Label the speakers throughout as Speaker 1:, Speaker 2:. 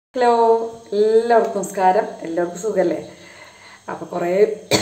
Speaker 1: hello എല്ലാവർക്കും നമസ്കാരം എല്ലാവർക്കും സുഖമല്ലേ അപ്പോൾ കുറേ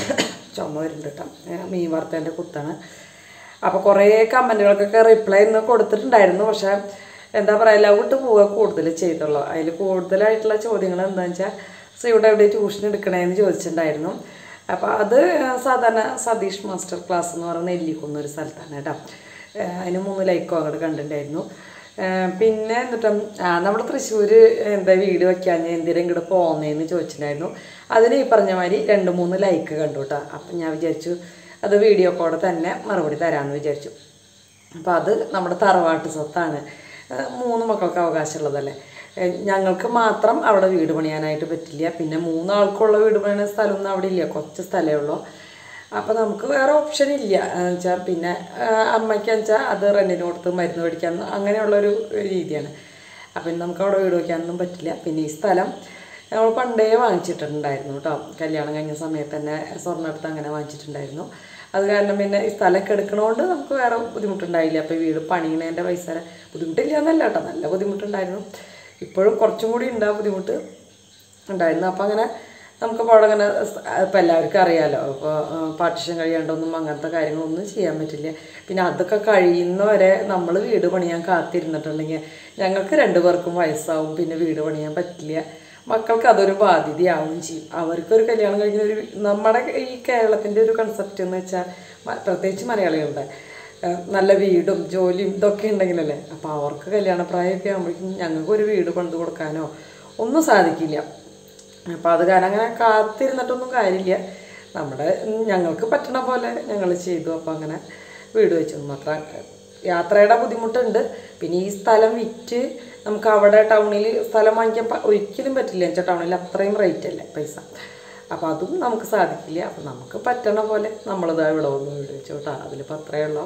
Speaker 1: ചുമ വരുന്നുണ്ട് കേട്ടോ ഞാൻ മീൻ വറുത്തതിൻ്റെ കുത്താണ് അപ്പോൾ കുറേ കമൻറ്റുകൾക്കൊക്കെ റിപ്ലൈ ഇന്ന് കൊടുത്തിട്ടുണ്ടായിരുന്നു പക്ഷേ എന്താ പറയുക ലവ് ഇട്ട് പോവുക കൂടുതൽ ചെയ്തുള്ളൂ അതിൽ കൂടുതലായിട്ടുള്ള ചോദ്യങ്ങൾ എന്താണെന്ന് വെച്ചാൽ ശ്രീയുടെ എവിടെ ട്യൂഷൻ എടുക്കണേന്ന് ചോദിച്ചിട്ടുണ്ടായിരുന്നു അപ്പോൾ അത് സാധാരണ സതീഷ് മാസ്റ്റർ ക്ലാസ് എന്ന് പറയുന്ന നെല്ലിക്കുന്ന ഒരു സ്ഥലത്താണ് കേട്ടോ ഏഹ് അതിന് മൂന്ന് ലൈക്കോ അങ്ങോട്ട് കണ്ടിട്ടുണ്ടായിരുന്നു ഏഹ് പിന്നെ എന്നിട്ടും നമ്മുടെ തൃശ്ശൂർ എന്താ വീട് വയ്ക്കാൻ എന്തിനും ഇങ്ങോട്ട് പോകുന്നതെന്ന് ചോദിച്ചിട്ടുണ്ടായിരുന്നു അതിന് ഈ പറഞ്ഞ മാതിരി രണ്ട് മൂന്ന് ലൈക്ക് കണ്ടു കേട്ടോ അപ്പം ഞാൻ വിചാരിച്ചു അത് വീഡിയോ കോടെ തന്നെ മറുപടി തരാമെന്ന് വിചാരിച്ചു അപ്പോൾ അത് നമ്മുടെ തറവാട്ട് സ്വത്താണ് ഏഹ് മൂന്ന് മക്കൾക്ക് അവകാശമുള്ളതല്ലേ ഏഹ് ഞങ്ങൾക്ക് മാത്രം അവിടെ വീട് പണിയാനായിട്ട് പറ്റില്ല പിന്നെ മൂന്നാൾക്കുള്ള വീട് പണിയുന്ന സ്ഥലമൊന്നും അവിടെ ഇല്ല കുറച്ച് സ്ഥലമേ ഉള്ളൂ അപ്പോൾ നമുക്ക് വേറെ ഓപ്ഷൻ ഇല്ല എന്ന് വെച്ചാൽ പിന്നെ അമ്മയ്ക്ക് വെച്ചാൽ അത് റെൻറ്റിന് കൊടുത്ത് മരുന്ന് മേടിക്കാൻ അങ്ങനെയുള്ളൊരു രീതിയാണ് അപ്പം നമുക്ക് അവിടെ വീട് വയ്ക്കാനൊന്നും പറ്റില്ല പിന്നെ ഈ സ്ഥലം നമ്മൾ പണ്ടേ വാങ്ങിച്ചിട്ടുണ്ടായിരുന്നു കേട്ടോ കല്യാണം കഴിഞ്ഞ സമയത്ത് തന്നെ സ്വർണ്ണം എടുത്ത് അങ്ങനെ വാങ്ങിച്ചിട്ടുണ്ടായിരുന്നു അത് കാരണം പിന്നെ ഈ സ്ഥലമൊക്കെ എടുക്കണോണ്ട് നമുക്ക് വേറെ ബുദ്ധിമുട്ടുണ്ടായില്ല അപ്പോൾ വീട് പണിയണേൻ്റെ പൈസ ബുദ്ധിമുട്ടില്ല എന്നല്ല കേട്ടോ നല്ല ബുദ്ധിമുട്ടുണ്ടായിരുന്നു ഇപ്പോഴും കുറച്ചും കൂടി ഉണ്ടാ ബുദ്ധിമുട്ട് ഉണ്ടായിരുന്നു അപ്പോൾ അങ്ങനെ നമുക്കിപ്പോൾ അവിടെ അങ്ങനെ ഇപ്പം എല്ലാവർക്കും അറിയാമല്ലോ ഇപ്പോൾ പാർട്ടിഷൻ കഴിയാണ്ടൊന്നും അങ്ങനത്തെ കാര്യങ്ങളൊന്നും ചെയ്യാൻ പറ്റില്ല പിന്നെ അതൊക്കെ കഴിയുന്നവരെ നമ്മൾ വീട് പണിയാൻ കാത്തിരുന്നിട്ടുണ്ടെങ്കിൽ ഞങ്ങൾക്ക് രണ്ടു പേർക്കും വയസ്സാവും പിന്നെ വീട് പണിയാൻ പറ്റില്ല മക്കൾക്ക് അതൊരു ബാധ്യതയാവുകയും ചെയ്യും അവർക്കൊരു കല്യാണം കഴിക്കുന്ന ഒരു നമ്മുടെ ഈ കേരളത്തിൻ്റെ ഒരു കൺസെപ്റ്റ് എന്ന് വെച്ചാൽ മ- പ്രത്യേകിച്ച് മലയാളികളുടെ ഏഹ് നല്ല വീടും ജോലിയും ഇതൊക്കെ ഉണ്ടെങ്കിലല്ലേ അപ്പോൾ അവർക്ക് കല്യാണപ്രായമൊക്കെ ആകുമ്പോഴേക്കും ഞങ്ങൾക്ക് ഒരു വീട് പണിത് കൊടുക്കാനോ ഒന്നും സാധിക്കില്ല അപ്പോൾ അത് കാരണം അങ്ങനെ കാത്തിരുന്നിട്ടൊന്നും കാര്യമില്ല നമ്മുടെ ഞങ്ങൾക്ക് പറ്റണ പോലെ ഞങ്ങൾ ചെയ്തു അപ്പോൾ അങ്ങനെ വീട് വെച്ചു മാത്രം യാത്രയുടെ ബുദ്ധിമുട്ടുണ്ട് പിന്നെ ഈ സ്ഥലം വിറ്റ് നമുക്ക് അവിടെ ടൗണിൽ സ്ഥലം വാങ്ങിക്കാൻ പ- ഒരിക്കലും പറ്റില്ല എന്ന് വെച്ചാൽ ടൗണിൽ അത്രയും റേറ്റ് അല്ലേ പൈസ അപ്പോൾ അതും നമുക്ക് സാധിക്കില്ല അപ്പം നമുക്ക് പറ്റണ പോലെ നമ്മളിതാ ഇവിടെ വന്ന് വീട് വെച്ചു കേട്ടോ അതിലിപ്പോൾ അത്രയേ ഉള്ളൂ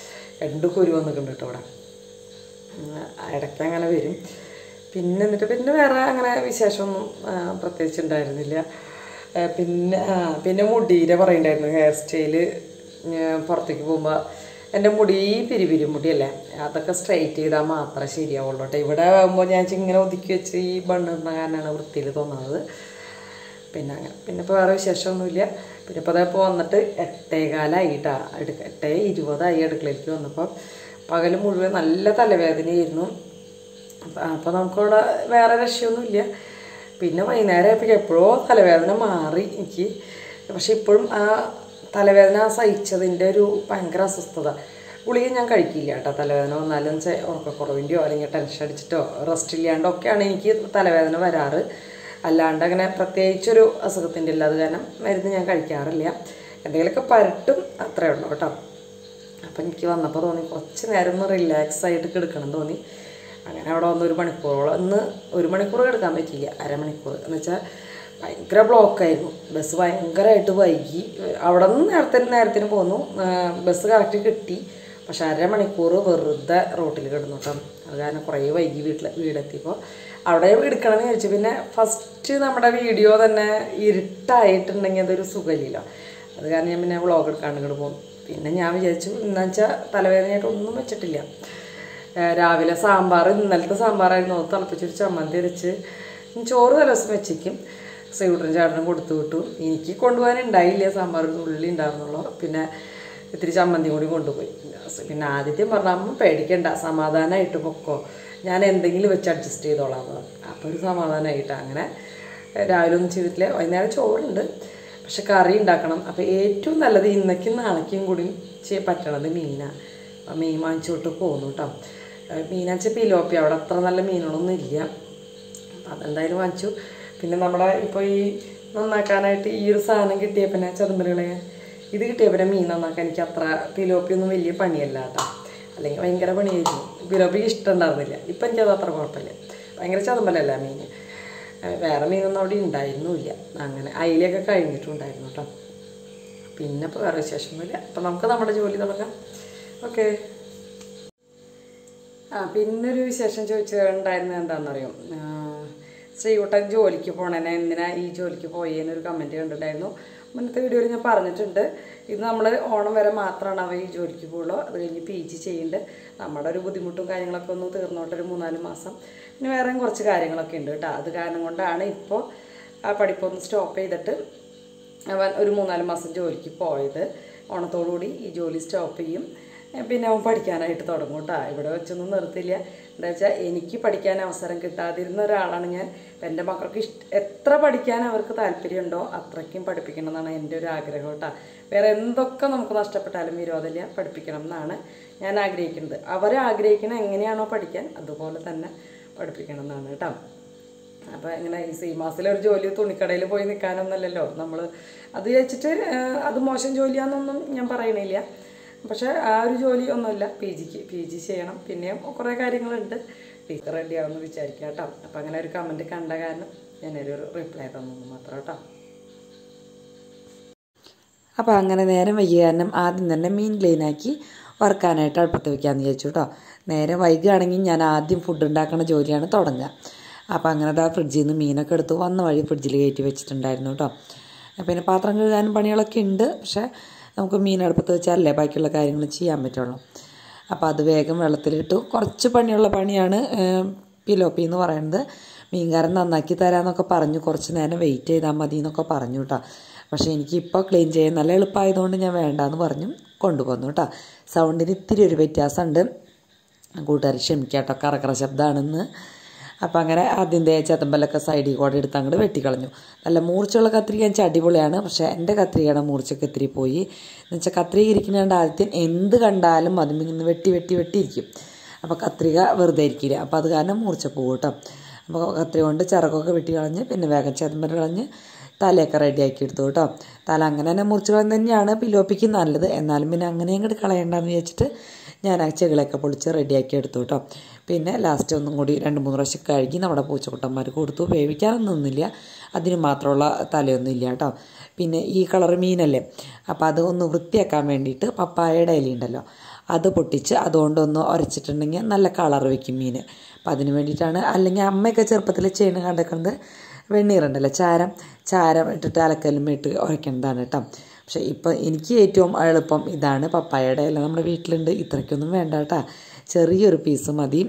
Speaker 1: രണ്ട് കുരു വന്നിട്ടുണ്ട് കേട്ടോ ഇവിടെ ഉം, ഇടയ്ക്ക് അങ്ങനെ വരും പിന്നെ എന്നിട്ട് പിന്നെ വേറെ അങ്ങനെ വിശേഷമൊന്നും ആ, പ്രത്യേകിച്ച് ഉണ്ടായിരുന്നില്ല ആ, പിന്നെ ആ, പിന്നെ മുടിയുടെ പറയണ്ടായിരുന്നു ഹെയർ സ്റ്റൈല് പുറത്തേക്ക് പോകുമ്പോൾ എൻ്റെ മുടി പിരിപിരി മുടിയല്ലേ അതൊക്കെ സ്ട്രൈറ്റ് ചെയ്താൽ മാത്രമേ ശരിയാവുള്ളൂ കേട്ടോ ഇവിടെ ആകുമ്പോൾ ഞാൻ ഇങ്ങനെ ഒതുക്കി വെച്ച് ഈ ബണ്ണിടുന്ന കാരണമാണ് വൃത്തിയിൽ തോന്നുന്നത് പിന്നെ അങ്ങനെ പിന്നെ ഇപ്പോൾ വേറെ വിശേഷമൊന്നുമില്ല പിന്നെ ഇപ്പോൾ അതപ്പോൾ വന്നിട്ട് എട്ടേകാലായിട്ടാ അടുക്ക എട്ടേ ഇരുപതായി അടുക്കളയിലേക്ക് വന്നപ്പോൾ പകൽ മുഴുവൻ നല്ല തലവേദനയായിരുന്നു അപ്പോൾ നമുക്കവിടെ വേറെ രക്ഷയൊന്നുമില്ല പിന്നെ വൈകുന്നേരം ആയപ്പോൾ എപ്പോഴോ തലവേദന മാറി എനിക്ക് പക്ഷെ ഇപ്പോഴും ആ തലവേദന സഹിച്ചതിൻ്റെ ഒരു ഭയങ്കര അസ്വസ്ഥത ഗുളിക ഞാൻ കഴിക്കില്ല കേട്ടോ തലവേദന വന്നാലും ചെ- ഉറക്കക്കുറവിൻ്റെയോ അല്ലെങ്കിൽ ടെൻഷൻ അടിച്ചിട്ടോ റെസ്റ്റ് ഇല്ലാണ്ടോ ഒക്കെയാണ് എനിക്ക് തലവേദന വരാറ് അല്ലാണ്ട് അങ്ങനെ പ്രത്യേകിച്ചൊരു അസുഖത്തിൻ്റെ ഇല്ല അത് കാരണം മരുന്ന് ഞാൻ കഴിക്കാറില്ല എന്തെങ്കിലുമൊക്കെ പരട്ടും അത്രേ ഉള്ളൂ കേട്ടോ അപ്പം എനിക്ക് വന്നപ്പോൾ തോന്നി കുറച്ച് നേരം ഒന്ന് റിലാക്സ് ആയിട്ട് കിടക്കണം തോന്നി അങ്ങനെ അവിടെ വന്ന് ഒരു മണിക്കൂറോളം ഇന്ന് ഒരു മണിക്കൂർ കിടക്കാൻ പറ്റിയില്ല അരമണിക്കൂർ എന്ന് വെച്ചാൽ ഭയങ്കര ബ്ലോക്കായിരുന്നു ബസ് ഭയങ്കരമായിട്ട് വൈകി അവിടെ നിന്ന് നേരത്തെ നേരത്തിന് പോന്നു ആ, ബസ് കറക്റ്റ് കിട്ടി പക്ഷെ അരമണിക്കൂർ വെറുതെ റോട്ടിൽ കിടന്നു കേട്ടോ അത് കാരണം കുറേ വൈകി വീട്ടിൽ വീടെത്തിയപ്പോൾ അവിടെ എടുക്കണമെന്ന് വിചാരിച്ചു പിന്നെ ഫസ്റ്റ് നമ്മുടെ വീഡിയോ തന്നെ ഇരുട്ടായിട്ടുണ്ടെങ്കിൽ അതൊരു സുഖമില്ലല്ലോ അത് കാരണം ഞാൻ പിന്നെ വ്ളോഗ് എടുക്കാണ്ട് ഇങ്ങോട്ട് പോകും പിന്നെ ഞാൻ വിചാരിച്ചു എന്താ വെച്ചാൽ തലവേദനയായിട്ട് ഒന്നും വെച്ചിട്ടില്ല ഏഹ് രാവിലെ സാമ്പാർ ഇന്നലത്തെ സാമ്പാറായിരുന്നു അത് തിളപ്പിച്ചൊരു ചമ്മന്തി അരച്ച് ചോറ് തലേ ദിവസം വെച്ചേക്കും സൈഡും ചേട്ടനും കൊടുത്തു വിട്ടു എനിക്ക് കൊണ്ടുപോകാൻ ഉണ്ടായില്ല സാമ്പാർ ഉള്ളി ഉണ്ടായിരുന്നുള്ളൂ പിന്നെ ഇത്തിരി ചമ്മന്തി കൂടി കൊണ്ടുപോയി പിന്നെ ആദ്യത്തെയും പറഞ്ഞ അമ്മ പേടിക്കണ്ട സമാധാനമായിട്ട് പൊക്കോ ഞാൻ എന്തെങ്കിലും വെച്ച് അഡ്ജസ്റ്റ് ചെയ്തോളാം എന്ന് പറഞ്ഞു അപ്പോൾ ഒരു സമാധാനമായിട്ട് അങ്ങനെ രാവിലെ ഒന്നും ചെയ്തിട്ടില്ല വൈകുന്നേരം ചോറുണ്ട് പക്ഷെ കറി ഉണ്ടാക്കണം അപ്പോൾ ഏറ്റവും നല്ലത് ഇന്നേക്കും നാളേക്കും കൂടി ചെയ്യ പറ്റണത് മീനാണ് അപ്പം മീൻ വാങ്ങിച്ചോട്ട് പോന്നു കേട്ടോ മീനാച്ച പിലോപ്പി അവിടെ അത്ര നല്ല മീനുകളൊന്നും ഇല്ല അപ്പം അതെന്തായാലും വാങ്ങിച്ചു പിന്നെ നമ്മുടെ ഇപ്പോൾ ഈ നന്നാക്കാനായിട്ട് ഈ ഒരു സാധനം കിട്ടിയ പിന്നെ ചെറുമ്പലുകളെ ഇത് കിട്ടിയ പിന്നെ മീൻ നന്നാക്കാൻ എനിക്ക് അത്ര പിലോപ്പി ഒന്നും വലിയ പണിയല്ല കേട്ടോ അല്ലെങ്കിൽ ഭയങ്കര പണിയായിരുന്നു പിലോപ്പി ഇഷ്ടം ഉണ്ടായിരുന്നില്ല ഇപ്പം എനിക്കത് അത്ര കുഴപ്പമില്ല ഭയങ്കര ചതമ്പലല്ല മീൻ ഏഹ് വേറെ മീനൊന്നും അവിടെ ഉണ്ടായിരുന്നില്ല അങ്ങനെ അയിലൊക്കെ കഴിഞ്ഞിട്ടുണ്ടായിരുന്നു കേട്ടോ പിന്നെ ഇപ്പോൾ വേറെ വിശേഷമൊന്നുമില്ല അപ്പം നമുക്ക് നമ്മുടെ ജോലി തുടങ്ങാം ഓക്കെ ആ പിന്നൊരു വിശേഷം ചോദിച്ചിട്ടുണ്ടായിരുന്നത് എന്താണെന്നറിയോ ശ്രീകുട്ടൻ ജോലിക്ക് പോണേനെ എന്തിനാ ഈ ജോലിക്ക് പോയെന്നൊരു കമൻറ്റ് കണ്ടിട്ടുണ്ടായിരുന്നു മുന്നത്തെ വീഡിയോയിൽ ഞാൻ പറഞ്ഞിട്ടുണ്ട് ഇത് നമ്മൾ ഓണം വരെ മാത്രമാണ് അവ ഈ ജോലിക്ക് പോകുള്ളൂ അത് കഴിഞ്ഞ് പി ജി ചെയ്യുന്നുണ്ട് നമ്മുടെ ഒരു ബുദ്ധിമുട്ടും കാര്യങ്ങളൊക്കെ ഒന്ന് തീർന്നോട്ടെ ഒരു മൂന്നാല് മാസം പിന്നെ വേറെയും കുറച്ച് കാര്യങ്ങളൊക്കെ ഉണ്ട് കേട്ടോ അത് കാരണം കൊണ്ടാണ് ഇപ്പോൾ ആ പഠിപ്പൊന്ന് സ്റ്റോപ്പ് ചെയ്തിട്ട് അവൻ ഒരു മൂന്നാല് മാസം ജോലിക്ക് പോയത് ഓണത്തോടുകൂടി ഈ ജോലി സ്റ്റോപ്പ് ചെയ്യും ഏ, പിന്നെ അവൻ പഠിക്കാനായിട്ട് തുടങ്ങും കേട്ടോ ഇവിടെ വെച്ചൊന്നും നിർത്തില്ല എന്താ വെച്ചാൽ എനിക്ക് പഠിക്കാൻ അവസരം കിട്ടാതിരുന്ന ഒരാളാണ് ഞാൻ അപ്പം എൻ്റെ മക്കൾക്ക് ഇഷ്ട എത്ര പഠിക്കാൻ അവർക്ക് താല്പര്യമുണ്ടോ അത്രയ്ക്കും പഠിപ്പിക്കണം എന്നാണ് എൻ്റെ ഒരു ആഗ്രഹം കേട്ടോ വേറെ എന്തൊക്കെ നമുക്ക് നഷ്ടപ്പെട്ടാലും വിരോധമില്ല പഠിപ്പിക്കണം എന്നാണ് ഞാൻ ആഗ്രഹിക്കുന്നത് അവർ ആഗ്രഹിക്കണ എങ്ങനെയാണോ പഠിക്കാൻ അതുപോലെ തന്നെ പഠിപ്പിക്കണം എന്നാണ് കേട്ടോ അപ്പോൾ ഇങ്ങനെ ഈ സീമാസിലെ ഒരു ജോലി തുണിക്കടയിൽ പോയി നിൽക്കാനൊന്നല്ലല്ലോ നമ്മൾ അത് വെച്ചിട്ട് അത് മോശം ജോലിയാണെന്നൊന്നും ഞാൻ പറയണില്ല പക്ഷേ ആ ഒരു ജോലി ഒന്നുമില്ല പി ജിക്ക് പി ജി ചെയ്യണം പിന്നെയും കുറേ കാര്യങ്ങളുണ്ട് ടീച്ചർ റെഡി ആവുമെന്ന് വിചാരിക്കാം കേട്ടോ അപ്പോൾ അങ്ങനെ ഒരു കമൻറ്റ് കണ്ട കാരണം ഞാനൊരു റിപ്ലൈ തന്നു മാത്രം കേട്ടോ അപ്പോൾ അങ്ങനെ നേരം വൈകിയ കാരണം ആദ്യം തന്നെ മീൻ ക്ലീനാക്കി വറുക്കാനായിട്ട് അടുപ്പത്ത് വെക്കാമെന്ന് വിചാരിച്ചു കേട്ടോ നേരം വൈകുകയാണെങ്കിൽ ഞാൻ ആദ്യം ഫുഡ് ഉണ്ടാക്കുന്ന ജോലിയാണ് തുടങ്ങുക അപ്പോൾ അങ്ങനെ ആ ഫ്രിഡ്ജിൽ നിന്ന് മീനൊക്കെ എടുത്ത് വന്ന വഴി ഫ്രിഡ്ജിൽ കയറ്റി വെച്ചിട്ടുണ്ടായിരുന്നു കേട്ടോ പിന്നെ പാത്രം കഴുകാനും പണികളൊക്കെ ഉണ്ട് പക്ഷേ നമുക്ക് മീൻ അടുപ്പത്ത് വെച്ചാലല്ലേ ബാക്കിയുള്ള കാര്യങ്ങൾ ചെയ്യാൻ പറ്റുള്ളൂ അപ്പോൾ അത് വേഗം വെള്ളത്തിലിട്ടു കുറച്ച് പണിയുള്ള പണിയാണ് പിലോപ്പി എന്ന് പറയുന്നത് മീൻകാരൻ നന്നാക്കി തരാമെന്നൊക്കെ പറഞ്ഞു കുറച്ച് നേരം വെയിറ്റ് ചെയ്താൽ മതി എന്നൊക്കെ പറഞ്ഞു കേട്ടോ പക്ഷേ എനിക്കിപ്പോൾ ക്ലീൻ ചെയ്യാൻ നല്ല എളുപ്പമായതുകൊണ്ട് ഞാൻ വേണ്ടാന്ന് പറഞ്ഞു കൊണ്ടുപോന്നു കേട്ടോ സൗണ്ടിന് ഇത്തിരി ഒരു വ്യത്യാസമുണ്ട് കൂട്ടുകാർ ക്ഷമിക്കാം കേട്ടോ കറക്കറ ശബ്ദമാണെന്ന് അപ്പം അങ്ങനെ ആദ്യം തേച്ച ചതമ്പലൊക്കെ സൈഡിൽ കൂടെ എടുത്ത് അങ്ങോട്ട് വെട്ടിക്കളഞ്ഞു നല്ല മൂർച്ചയുള്ള കത്രിക വെച്ചാൽ അടിപൊളിയാണ് പക്ഷേ എൻ്റെ കത്രികയുടെ മൂർച്ചക്ക് ഇത്തിരി പോയി എന്ന് വെച്ചാൽ കത്രിക ഇരിക്കുന്നതുകൊണ്ട് ആദ്യം എന്ത് കണ്ടാലും അതിൽ നിന്ന് വെട്ടി വെട്ടി വെട്ടി ഇരിക്കും അപ്പോൾ കത്രിക വെറുതെ ഇരിക്കില്ല അപ്പോൾ അത് കാരണം മൂർച്ച പോകും കേട്ടോ അപ്പോൾ കത്രിക കൊണ്ട് ചിറകൊക്കെ വെട്ടി കളഞ്ഞ് പിന്നെ വേഗം ചതമ്പൽ കളഞ്ഞ് തലയൊക്കെ റെഡിയാക്കി എടുത്തു കേട്ടോ തല അങ്ങനെ തന്നെ മുറിച്ച് കളഞ്ഞ് തന്നെയാണ് പിലോപ്പിക്ക് നല്ലത് എന്നാലും പിന്നെ അങ്ങനെ അങ്ങോട്ട് കളയണ്ടെന്ന് വിചാരിച്ചിട്ട് ഞാൻ ആ ചെകിളൊക്കെ പൊളിച്ച് റെഡിയാക്കി എടുത്തു കേട്ടോ പിന്നെ ലാസ്റ്റ് ഒന്നും കൂടി രണ്ട് മൂന്ന് പ്രാവശ്യം കഴുകി നമ്മുടെ പൂച്ചക്കുട്ടന്മാർ കൊടുത്തു വേവിക്കാനൊന്നും ഒന്നുമില്ല അതിന് മാത്രമുള്ള തലയൊന്നും ഇല്ല കേട്ടോ പിന്നെ ഈ കളർ മീനല്ലേ അപ്പോൾ അത് ഒന്ന് വൃത്തിയാക്കാൻ വേണ്ടിയിട്ട് പപ്പായയുടെ ഇല ഉണ്ടല്ലോ അത് പൊട്ടിച്ച് അതുകൊണ്ടൊന്ന് ഉരച്ചിട്ടുണ്ടെങ്കിൽ നല്ല കളർ വെക്കും മീൻ അപ്പം അതിന് വേണ്ടിയിട്ടാണ് അല്ലെങ്കിൽ അമ്മയൊക്കെ ചെറുപ്പത്തിൽ ചെയ്യുന്ന കണ്ടിട്ടുണ്ട് വെണ്ണീറുണ്ടല്ലോ ചാരം ചാരം ഇട്ടിട്ട് അലക്കല്ലും ഇട്ട് ഉരയ്ക്കുന്നതാണ് കേട്ടോ പക്ഷേ ഇപ്പോൾ എനിക്ക് ഏറ്റവും എളുപ്പം ഇതാണ് പപ്പായയുടെ ഇല നമ്മുടെ വീട്ടിലുണ്ട് ഇത്രയ്ക്കൊന്നും വേണ്ട കേട്ടോ ചെറിയൊരു പീസ് മതി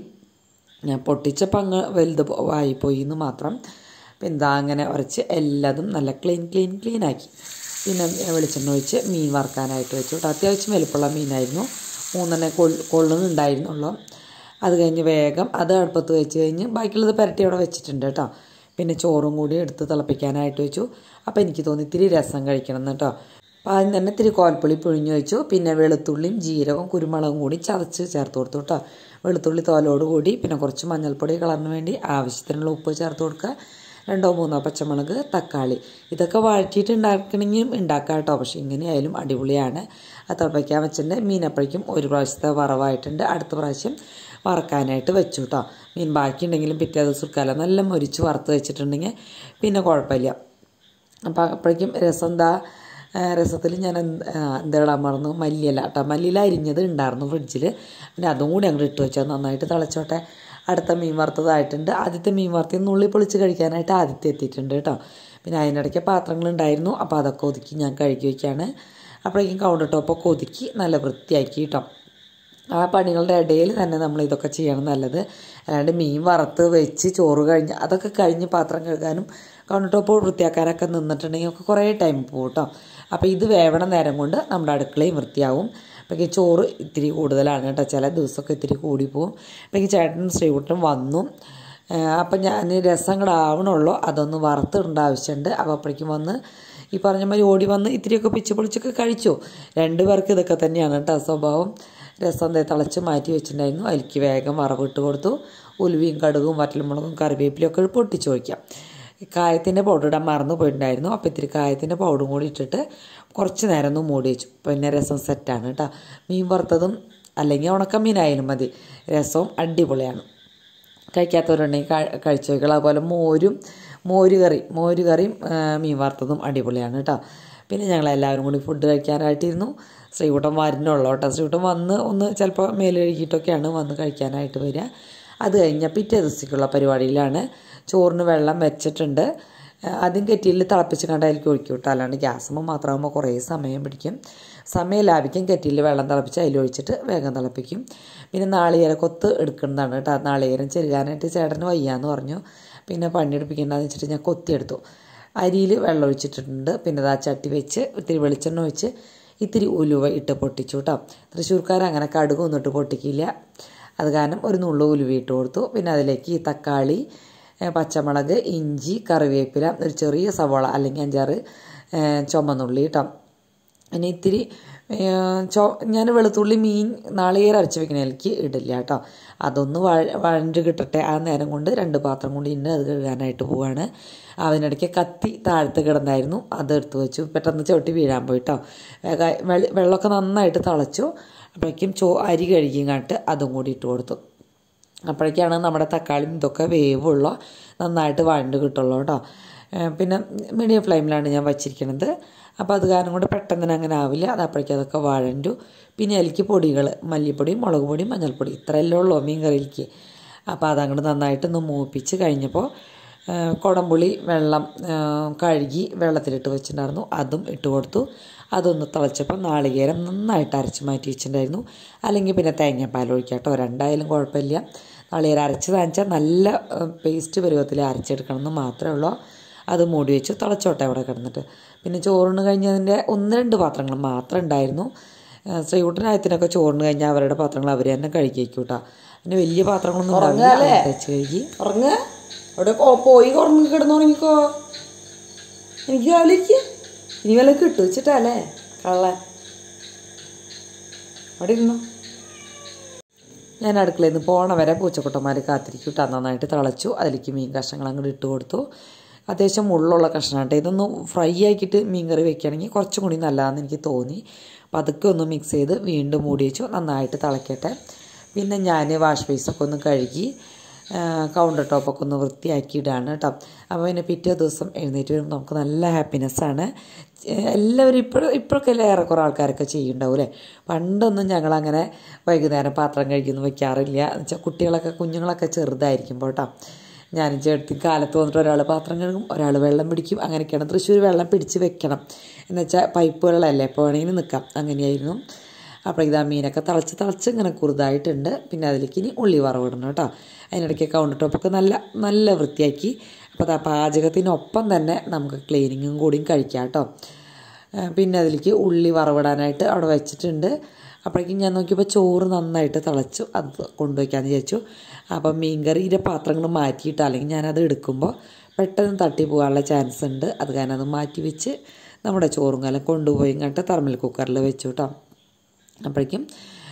Speaker 1: ഞാൻ പൊട്ടിച്ചപ്പോൾ അങ്ങ് വലുത് ആയിപ്പോയി എന്ന് മാത്രം പിന്നെ ഇതാ അങ്ങനെ ഉരച്ച് എല്ലാതും നല്ല ക്ലീൻ ക്ലീൻ ക്ലീൻ ആക്കി പിന്നെ വെളിച്ചെണ്ണ ഒഴിച്ച് മീൻ വറുക്കാനായിട്ട് വെച്ചു കേട്ടോ അത്യാവശ്യം വലുപ്പമുള്ള മീനായിരുന്നു മൂന്നെണ്ണെ കൊൾ കൊള്ളുന്നുണ്ടായിരുന്നുള്ളൂ അത് കഴിഞ്ഞ് വേഗം അത് അടുപ്പത്ത് വെച്ച് കഴിഞ്ഞ് ബാക്കിയുള്ളത് പുരട്ടി അവിടെ വെച്ചിട്ടുണ്ട് കേട്ടോ പിന്നെ ചോറും കൂടി എടുത്ത് തിളപ്പിക്കാനായിട്ട് വെച്ചു അപ്പോൾ എനിക്ക് തോന്നി ഇത്തിരി രസം കഴിക്കണം എന്ന് കേട്ടോ അപ്പോൾ ആദ്യം തന്നെ ഇത്തിരി കോൽപ്പുളി പിഴിഞ്ഞു വെച്ചു പിന്നെ വെളുത്തുള്ളിയും ജീരകവും കുരുമുളകും കൂടി ചതച്ച് ചേർത്ത് കൊടുത്തു കേട്ടോ വെളുത്തുള്ളി തോലോട് കൂടി പിന്നെ കുറച്ച് മഞ്ഞൾപ്പൊടി കളറിന് വേണ്ടി ആവശ്യത്തിനുള്ള ഉപ്പ് ചേർത്ത് കൊടുക്കുക രണ്ടോ മൂന്നോ പച്ചമുളക് തക്കാളി ഇതൊക്കെ വഴറ്റിയിട്ട് ഉണ്ടാക്കണമെങ്കിൽ ഉണ്ടാക്കാം കേട്ടോ പക്ഷേ ഇങ്ങനെയായാലും അടിപൊളിയാണ് അത് തിളപ്പിക്കാൻ വെച്ചിട്ടുണ്ട് മീനപ്പോഴേക്കും ഒരു പ്രാവശ്യത്തെ വറവായിട്ടുണ്ട് അടുത്ത പ്രാവശ്യം വറക്കാനായിട്ട് വെച്ചു കേട്ടോ മീൻ ബാക്കിയുണ്ടെങ്കിലും പിറ്റേ ദിവസം എടുക്കാമല്ലോ നല്ല മൊരിച്ച് വറുത്ത് വെച്ചിട്ടുണ്ടെങ്കിൽ പിന്നെ കുഴപ്പമില്ല അപ്പോൾ അപ്പോഴേക്കും രസം എന്താ രസത്തിൽ ഞാൻ എന്തിടാൻ മറന്നു മല്ലിയില കേട്ടോ മല്ലിയില അരിഞ്ഞത് ഉണ്ടായിരുന്നു ഫ്രിഡ്ജിൽ പിന്നെ അതും കൂടി അങ്ങോട്ട് ഇട്ട് വെച്ചാൽ നന്നായിട്ട് തിളച്ചോട്ടെ അടുത്ത മീൻ വറുത്തതായിട്ടുണ്ട് ആദ്യത്തെ മീൻ വറുത്തി നുള്ളി പൊളിച്ച് കഴിക്കാനായിട്ട് ആദ്യത്തെ എത്തിയിട്ടുണ്ട് കേട്ടോ പിന്നെ അതിനിടയ്ക്ക് പാത്രങ്ങളുണ്ടായിരുന്നു അപ്പോൾ അതൊക്കെ ഒതുക്കി ഞാൻ കഴുകി വയ്ക്കുകയാണ് അപ്പോഴേക്കും കൗണ്ടർ ടോപ്പൊക്കെ ഒതുക്കി നല്ല വൃത്തിയാക്കി കേട്ടോ ആ പണികളുടെ ഇടയിൽ തന്നെ നമ്മൾ ഇതൊക്കെ ചെയ്യണം നല്ലത് അല്ലാണ്ട് മീൻ വറുത്ത് വെച്ച് ചോറ് കഴിഞ്ഞ് അതൊക്കെ കഴിഞ്ഞ് പാത്രം കഴുകാനും കൗണ്ടർ ടോപ്പ് വൃത്തിയാക്കാനൊക്കെ നിന്നിട്ടുണ്ടെങ്കിൽ ഒക്കെ കുറേ ടൈം പോകും കേട്ടോ അപ്പോൾ ഇത് വേവണ നേരം കൊണ്ട് നമ്മുടെ അടുക്കളയും വൃത്തിയാവും അപ്പോൾ ഈ ചോറ് ഇത്തിരി കൂടുതലാണ് കേട്ടോ ചില ദിവസമൊക്കെ ഇത്തിരി കൂടി പോവും അപ്പോൾ ഈ ചേട്ടനും ശ്രീകുട്ടനും വന്നു അപ്പം ഞാൻ രസം കൂടെ ആവണുള്ളൂ അതൊന്ന് വറുത്തിടേണ്ട ആവശ്യമുണ്ട് അപ്പോൾ അപ്പോഴേക്കും വന്ന് ഈ പറഞ്ഞ മാതിരി ഓടി വന്ന് ഇത്തിരിയൊക്കെ പിച്ച് പൊളിച്ചൊക്കെ കഴിച്ചു രണ്ട് പേർക്ക് ഇതൊക്കെ തന്നെയാണ് കേട്ടോ സ്വഭാവം രസം ദേ തിളച്ച് മാറ്റി വെച്ചിട്ടുണ്ടായിരുന്നു അതിലേക്ക് വേഗം വറവിട്ട് കൊടുത്തു ഉലുവയും കടുകും വറ്റൽമുളകും കറിവേപ്പിലയും ഒക്കെ പൊട്ടിച്ച് വയ്ക്കാം കായത്തിൻ്റെ പൗഡർ ഇടാൻ മറന്നു പോയിട്ടുണ്ടായിരുന്നു അപ്പോൾ ഇത്തിരി കായത്തിൻ്റെ പൗഡറും കൂടി ഇട്ടിട്ട് കുറച്ച് നേരം ഒന്ന് മൂടി വെച്ചു പിന്നെ രസം സെറ്റാണ് കേട്ടോ മീൻ വറുത്തതും അല്ലെങ്കിൽ ഉണക്കമീനായാലും മതി രസവും അടിപൊളിയാണ് കഴിക്കാത്തവരുണ്ടെങ്കിൽ കഴിച്ചു വയ്ക്കുക അതുപോലെ മോരും മോര് കറി മോര് കറിയും മീൻ വറുത്തതും അടിപൊളിയാണ് കേട്ടോ പിന്നെ ഞങ്ങളെല്ലാവരും കൂടി ഫുഡ് കഴിക്കാനായിട്ടിരുന്നു ശ്രീകുട്ടം വരുന്നുള്ളൂ കേട്ടോ ശ്രീകുട്ടം വന്ന് ഒന്ന് ചിലപ്പോൾ മേല് കഴുകിയിട്ടൊക്കെയാണ് വന്ന് കഴിക്കാനായിട്ട് വരിക അത് കഴിഞ്ഞാൽ പിറ്റേ ദിവസത്തേക്കുള്ള പരിപാടിയിലാണ് ചോറിന് വെള്ളം വെച്ചിട്ടുണ്ട് ആദ്യം കെറ്റിയിൽ തിളപ്പിച്ച് കണ്ടായിരിക്കും ഒഴിക്കും കേട്ടോ അല്ലാണ്ട് ഗ്യാസുമ്പോൾ മാത്രമാകുമ്പോൾ കുറേ സമയം പിടിക്കും സമയം ലാഭിക്കും കെറ്റിയിൽ വെള്ളം തിളപ്പിച്ച് അതിലൊഴിച്ചിട്ട് വേഗം തിളപ്പിക്കും പിന്നെ നാളികേര കൊത്ത് എടുക്കുന്നതാണ് കേട്ടോ നാളികേരം ചെരുകാനായിട്ട് ചേട്ടന് വയ്യാന്ന് പറഞ്ഞു പിന്നെ പണിയെടുപ്പിക്കേണ്ടെന്ന് വെച്ചിട്ട് ഞാൻ കൊത്തിയെടുത്തു അരിയിൽ വെള്ളം ഒഴിച്ചിട്ടുണ്ട് പിന്നെ അത് ആ ചട്ടി വെച്ച് ഇത്തിരി വെളിച്ചെണ്ണ ഒഴിച്ച് ഇത്തിരി ഉലുവ ഇട്ട് പൊട്ടിച്ചു കേട്ടോ തൃശ്ശൂർക്കാർ അങ്ങനെ കടുകൊന്നും ഇട്ട് പൊട്ടിക്കില്ല അത് കാരണം ഒരു നുള്ളു ഉലുവ ഇട്ട് കൊടുത്തു പിന്നെ അതിലേക്ക് ഈ തക്കാളി പച്ചമുളക് ഇഞ്ചി കറിവേപ്പില ഒരു ചെറിയ സവാള അല്ലെങ്കിൽ അഞ്ചാറ് ചുമന്നുള്ളി കേട്ടോ പിന്നെ ഇത്തിരി ചോ ഞാൻ വെളുത്തുള്ളി മീൻ നാളികേരം അരച്ച് വെക്കണേലേക്ക് ഇടില്ല കേട്ടോ അതൊന്ന് വഴ വഴണ്ട് കിട്ടട്ടെ ആ നേരം കൊണ്ട് രണ്ട് പാത്രം കൊണ്ട് ഇന്ന് അത് കഴുകാനായിട്ട് പോവാണ് അതിനിടയ്ക്ക് കത്തി താഴത്ത് കിടന്നായിരുന്നു അത് എടുത്ത് വെച്ചു പെട്ടെന്ന് ചവിട്ടി വീഴാൻ പോയിട്ടോ വെള്ളമൊക്കെ നന്നായിട്ട് തിളച്ചു അപ്പോഴേക്കും ചോ അരി കഴുകിയും കണ്ടിട്ട് അതും കൂടി ഇട്ട് കൊടുത്തു അപ്പോഴേക്കാണ് നമ്മുടെ തക്കാളിയും ഇതൊക്കെ വേവുള്ള നന്നായിട്ട് വഴണ്ട് കിട്ടുള്ളൂ കേട്ടോ പിന്നെ മീഡിയം ഫ്ലെയിമിലാണ് ഞാൻ വച്ചിരിക്കുന്നത് അപ്പോൾ അത് കാരണം കൊണ്ട് പെട്ടെന്ന് തന്നെ അങ്ങനെ ആവില്ല അത് അപ്പോഴേക്കും അതൊക്കെ വഴണ്ടു പിന്നെ അതിലേക്ക് പൊടികൾ മല്ലിപ്പൊടി മുളക് പൊടി മഞ്ഞൾപ്പൊടി ഇത്രയല്ലേ ഉള്ളൂ മീൻ കറിയിലേക്ക് അപ്പോൾ അതങ്ങോട്ട് നന്നായിട്ടൊന്ന് മൂപ്പിച്ച് കഴിഞ്ഞപ്പോൾ കുടംപുളി വെള്ളം കഴുകി വെള്ളത്തിലിട്ട് വെച്ചിട്ടുണ്ടായിരുന്നു അതും ഇട്ട് കൊടുത്തു അതൊന്ന് തിളച്ചപ്പോൾ നാളികേരം നന്നായിട്ട് അരച്ച് മാറ്റി വെച്ചിട്ടുണ്ടായിരുന്നു അല്ലെങ്കിൽ പിന്നെ തേങ്ങാപ്പാൽ ഒഴിക്കാം കേട്ടോ രണ്ടായാലും കുഴപ്പമില്ല നാളികേരം അരച്ച് താഴ്ച്ചാൽ നല്ല പേസ്റ്റ് പരുവത്തിൽ അരച്ചെടുക്കണം എന്ന് മാത്രമേ ഉള്ളൂ അത് മൂടി വെച്ചു തിളച്ചോട്ടെ അവിടെ കിടന്നിട്ട് പിന്നെ ചോറിന് കഴിഞ്ഞതിൻ്റെ ഒന്ന് രണ്ട് പാത്രങ്ങൾ മാത്രം ഉണ്ടായിരുന്നു ശ്രീകുട്ടനായത്തിനൊക്കെ ചോറിന് കഴിഞ്ഞാൽ അവരുടെ പാത്രങ്ങൾ അവർ തന്നെ കഴുകിയേക്കും കേട്ടോ പിന്നെ വലിയ പാത്രങ്ങളൊന്നും ഉണ്ടാവില്ല വെച്ച് കഴുകി
Speaker 2: ഉറങ്ങ അവിടെ പോയി ഉറങ്ങി കിടന്നുറങ്ങിക്കോ എനിക്ക് രാവിലെ ഇരിക്കുക ഇനി വല്ല കിട്ടു വെച്ചിട്ടല്ലേ കള്ളൻ അവിടെ ഇരുന്നോ
Speaker 1: ഞാൻ അടുക്കളയിൽ നിന്ന് പോണ വരെ പൂച്ചക്കുട്ടന്മാർ കാത്തിരിക്കും കേട്ടോ നന്നായിട്ട് തിളച്ചു അതിലേക്ക് മീൻ കഷ്ണങ്ങൾ അങ്ങോട്ട് ഇട്ട് കൊടുത്തു അത്യാവശ്യം മുള്ളുള്ള കഷ്ണമായിട്ട് ഇതൊന്ന് ഫ്രൈ ആക്കിയിട്ട് മീൻ കറി വെക്കുകയാണെങ്കിൽ കുറച്ചും കൂടി നല്ലതാണെന്ന് എനിക്ക് തോന്നി അപ്പോൾ അതൊക്കെ ഒന്ന് മിക്സ് ചെയ്ത് വീണ്ടും മൂടി വെച്ചു നന്നായിട്ട് തിളക്കട്ടെ പിന്നെ ഞാൻ വാഷ് ബേസൊക്കെ ഒന്ന് കഴുകി കൗണ്ടർ ടോപ്പൊക്കെ ഒന്ന് വൃത്തിയാക്കിയിടാണ് കേട്ടോ അപ്പോൾ പിന്നെ പിറ്റേ ദിവസം എഴുന്നേറ്റ് വരുമ്പോൾ നമുക്ക് നല്ല ഹാപ്പിനെസ്സാണ് എല്ലാവരും ഇപ്പോഴും ഇപ്പോഴൊക്കെ അല്ലേ ഏറെക്കുറെ ആൾക്കാരൊക്കെ ചെയ്യുന്നുണ്ടാവും അല്ലേ പണ്ടൊന്നും ഞങ്ങളങ്ങനെ വൈകുന്നേരം പാത്രം കഴിക്കുന്നു വെക്കാറില്ല വെച്ചാൽ കുട്ടികളൊക്കെ കുഞ്ഞുങ്ങളൊക്കെ ചെറുതായിരിക്കുമ്പോൾ കേട്ടോ ഞാനും ചേർത്തി കാലത്ത് വന്നിട്ട് ഒരാൾ പാത്രം കഴുകും ഒരാൾ വെള്ളം പിടിക്കും അങ്ങനെയൊക്കെയാണ് തൃശ്ശൂർ വെള്ളം പിടിച്ച് വെക്കണം എന്ന് വെച്ചാൽ പൈപ്പ് വെള്ളമല്ലേ എപ്പോൾ വേണമെങ്കിലും നിൽക്കാം അങ്ങനെയായിരുന്നു അപ്പോൾ ഇതാ മീനൊക്കെ തിളച്ച് തിളച്ച് ഇങ്ങനെ കുറുതായിട്ടുണ്ട് പിന്നെ അതിലേക്ക് ഇനി ഉള്ളി വറവിടണം കേട്ടോ അതിനിടയ്ക്ക് കൗണ്ടർ ടോപ്പൊക്കെ നല്ല നല്ല വൃത്തിയാക്കി അപ്പോൾ അതാ പാചകത്തിനൊപ്പം തന്നെ നമുക്ക് ക്ലീനിങ്ങും കൂടിയും കഴിക്കാം കേട്ടോ പിന്നെ അതിലേക്ക് ഉള്ളി വറവിടാനായിട്ട് അവിടെ വെച്ചിട്ടുണ്ട് അപ്പോഴേക്കും ഞാൻ നോക്കിയപ്പോൾ ചോറ് നന്നായിട്ട് തിളച്ചു അത് കൊണ്ടുവയ്ക്കാമെന്ന് വിചാരിച്ചു അപ്പം മീൻകറിയുടെ പാത്രങ്ങൾ മാറ്റിയിട്ട് അല്ലെങ്കിൽ ഞാനത് എടുക്കുമ്പോൾ പെട്ടെന്ന് തട്ടി പോകാനുള്ള ചാൻസ് ഉണ്ട് അത് കാരണം അത് മാറ്റി വെച്ച് നമ്മുടെ ചോറും കാലം കൊണ്ടുപോയി ഇങ്ങോട്ട് തെർമൽ കുക്കറിൽ വെച്ചു കേട്ടോ അപ്പോഴേക്കും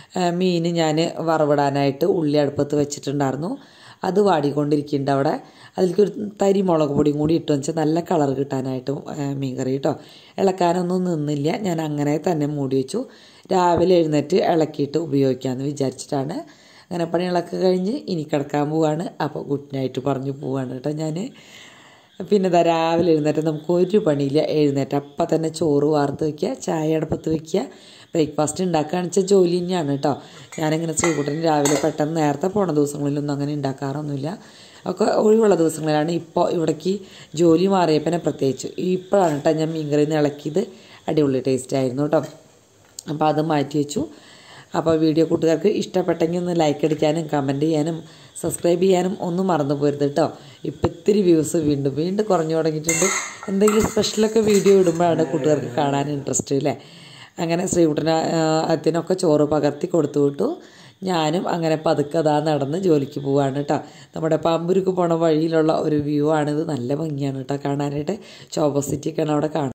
Speaker 1: മീൻ ഞാൻ വറവിടാനായിട്ട് ഉള്ളി അടുപ്പത്ത് വെച്ചിട്ടുണ്ടായിരുന്നു അത് വാടിക്കൊണ്ടിരിക്കുന്നുണ്ട് അവിടെ അതിലേക്ക് ഒരു തരി മുളക് പൊടിയും കൂടി ഇട്ട് വെച്ചാൽ നല്ല കളർ കിട്ടാനായിട്ട് മീൻ കറി കേട്ടോ ഇളക്കാനൊന്നും നിന്നില്ല ഞാൻ അങ്ങനെ തന്നെ മൂടി വെച്ചു രാവിലെ എഴുന്നേറ്റ് ഇളക്കിയിട്ട് ഉപയോഗിക്കാമെന്ന് വിചാരിച്ചിട്ടാണ് അങ്ങനെ പണികളൊക്കെ കഴിഞ്ഞ് ഇനി കിടക്കാൻ പോവാണ് അപ്പോൾ ഗുഡ് നൈറ്റ് പറഞ്ഞു പോവാണ് കേട്ടോ ഞാൻ പിന്നെ ഇതാ രാവിലെ എഴുന്നേറ്റ് നമുക്ക് ഒരു പണിയില്ല എഴുന്നേറ്റ് അപ്പം തന്നെ ചോറ് വാർത്ത് വയ്ക്കുക ചായ അടുപ്പത്ത് വയ്ക്കുക ബ്രേക്ക്ഫാസ്റ്റ് ഉണ്ടാക്കുകയാണെന്ന് വെച്ചാൽ ജോലി തന്നെയാണ് കേട്ടോ ഞാനിങ്ങനെ ശ്രീകുട്ടന് രാവിലെ പെട്ടെന്ന് നേരത്തെ പോണ ദിവസങ്ങളിലൊന്നും അങ്ങനെ ഉണ്ടാക്കാറൊന്നുമില്ല ഒക്കെ ഒഴിവുള്ള ദിവസങ്ങളിലാണ് ഇപ്പോൾ ഇവിടേക്ക് ജോലി മാറിയപ്പനെ പ്രത്യേകിച്ച് ഇപ്പോഴാണ് കേട്ടോ ഞാൻ മീൻകറി നിന്ന് ഇളക്കിയത് അടിപൊളി ടേസ്റ്റ് ആയിരുന്നു കേട്ടോ അപ്പോൾ അത് മാറ്റി വെച്ചു അപ്പോൾ വീഡിയോ കൂട്ടുകാർക്ക് ഇഷ്ടപ്പെട്ടെങ്കിൽ ഒന്ന് ലൈക്ക് അടിക്കാനും കമൻറ്റ് ചെയ്യാനും സബ്സ്ക്രൈബ് ചെയ്യാനും ഒന്നും മറന്നു പോരുത് കേട്ടോ ഇപ്പം ഇത്തിരി വ്യൂസ് വീണ്ടും വീണ്ടും കുറഞ്ഞു തുടങ്ങിയിട്ടുണ്ട് എന്തെങ്കിലും സ്പെഷ്യലൊക്കെ വീഡിയോ ഇടുമ്പോഴാണ് കൂട്ടുകാർക്ക് കാണാൻ ഇൻട്രസ്റ്റ് അല്ലേ അങ്ങനെ ശ്രീകുട്ടന അതിനൊക്കെ ചോറ് പകർത്തി കൊടുത്തു വിട്ടു ഞാനും അങ്ങനെ പതുക്കെ അതാ നടന്ന് ജോലിക്ക് പോവാണ് കേട്ടോ നമ്മുടെ പാമ്പൂർക്ക് പോണ വഴിയിലുള്ള ഒരു വ്യൂ ആണിത് നല്ല ഭംഗിയാണ് കേട്ടോ കാണാനായിട്ട് ചോപ്പസിറ്റിയൊക്കെയാണ് അവിടെ കാണുന്നത്